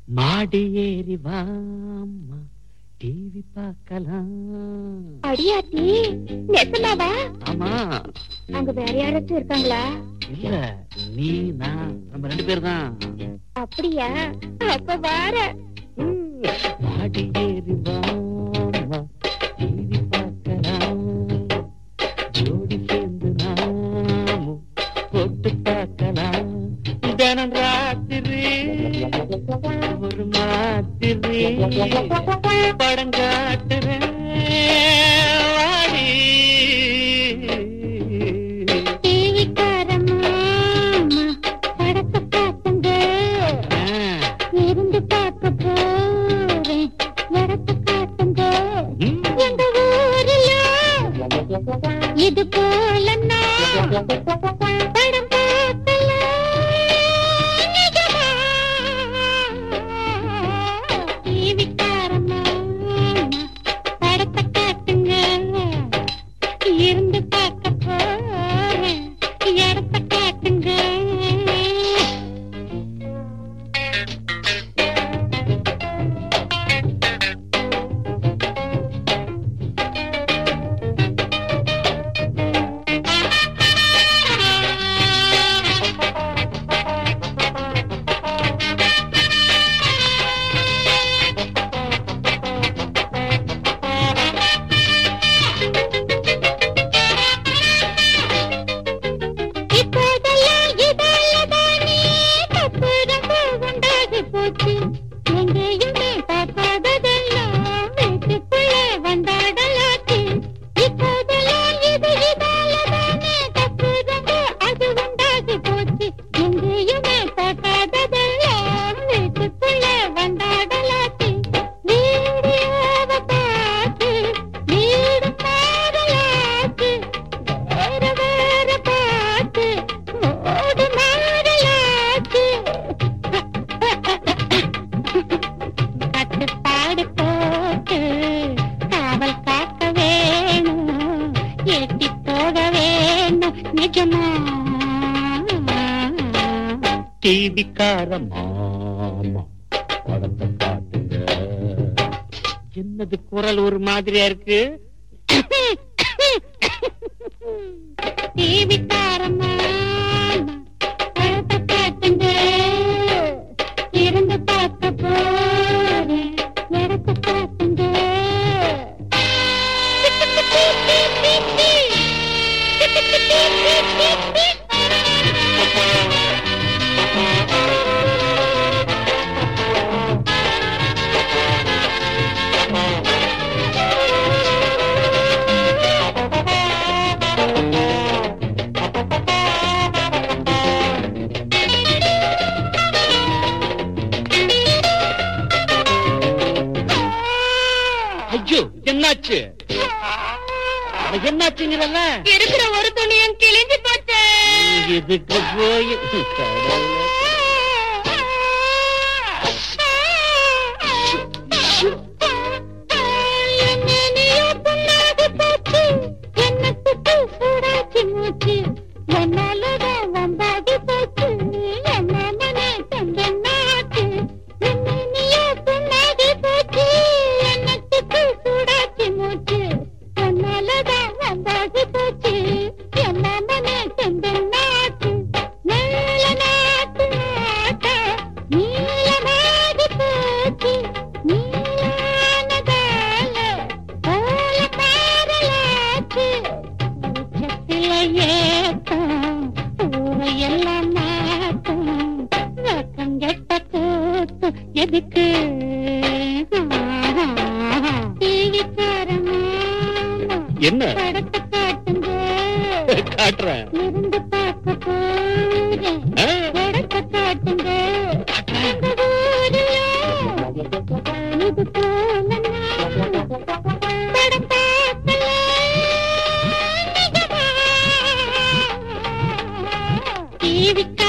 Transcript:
மாடி ஏறி வாம்மா டிவி பார்க்கலாம் அடியாத்தி நெசமாவா ஆமா அங்க வேற யாராச்சும் இருக்காங்களா இல்ல நீ நான் நம்ம ரெண்டு பேர் தான் அப்படியா அப்ப வார மாடி ஏறி வாம்மா டிவி பார்க்கலாம் ஜோடி சேர்ந்து நாமும் போட்டு பார்க்கலாம் தினம் ராத்திரி ஒரு மாத்திரி படம் காட்டுறேன் வாடி. டிவிக்காரம்மா படத்தை பார்த்துங்க ஆ, இருந்து பார்க்க போறேன் இடத்தை காட்டுங்க ம். எங்க ஊர்ல இது போல நான் படம் பார்க்கல நிஜமா டிவிக்காரம்மா படத்தை காட்டுங்க இருந்து பார்க்க போறேன் இடத்தை காட்டுங்க இப்போதெல்லாம் இதாலதானே தப்புரவு உண்டாகி போச்சு எங்கேயுமே பார்க்காததெல்லாம் வீட்டுக்குள்ளே வந்தாடலாச்சு இப்போதெல்லாம் இது இதாலதானே தப்புரவு அது உண்டாகி போச்சு எங்கேயுமே பார்க்காததெல்லாம் வீட்டுக்குள்ளே வந்தாடலாச்சு வீடியோவை பார்த்து வீடு மாறலாச்சு வேற வேற பார்த்து மூடு மாறலாச்சு கட்டுப்பாடு போட்டு காவல் காக்க வேணும் எட்டி போக வேணும் நிஜமா டிவிக்கார மாமா படத்தை காட்டுங்க என்னது குரல் ஒரு மாதிரியா இருக்கு டிவிக்காரம்மா படத்தை காட்டுங்க இருந்து பார்க்க போறேன் இடத்தை காட்டுங்க ஐயோ என்னாச்சு அட, என்னாச்சுங்கிறல்ல இருக்கிற ஒரு துணியும் கிழிஞ்சு போச்சு இதுக்கு போய் கடவுளே. என்னாலதான் வந்தாடி போச்சு என்ன மனே தந்த நாட்டு என்னையோ புண்ணாடி போச்சு என்னத்துக்கு சூடாச்சு மூச்சு என்னாலதான் வந்தாடி போச்சு என்ன மனே தந்த நாட்டு மேல நாட்டு நாட்ட நீலமாகி போச்சு நீலானதால போல பாரலாச்சு உச்சத்தில ஏத்தம் ஊரையெல்லாம் நாட்டம் வெக்கம் கெட்ட கூத்து எதுக்கு டிவிக்காரமா என்ன படத்தை காட்டுங்க காட்டுறேன் இருந்து பார்க்க போறேன் ஆ? இடத்தை காட்டுங்க எங்க ஊர்ல இது போல நான் படம் பார்க்கல நிஜமா டிவி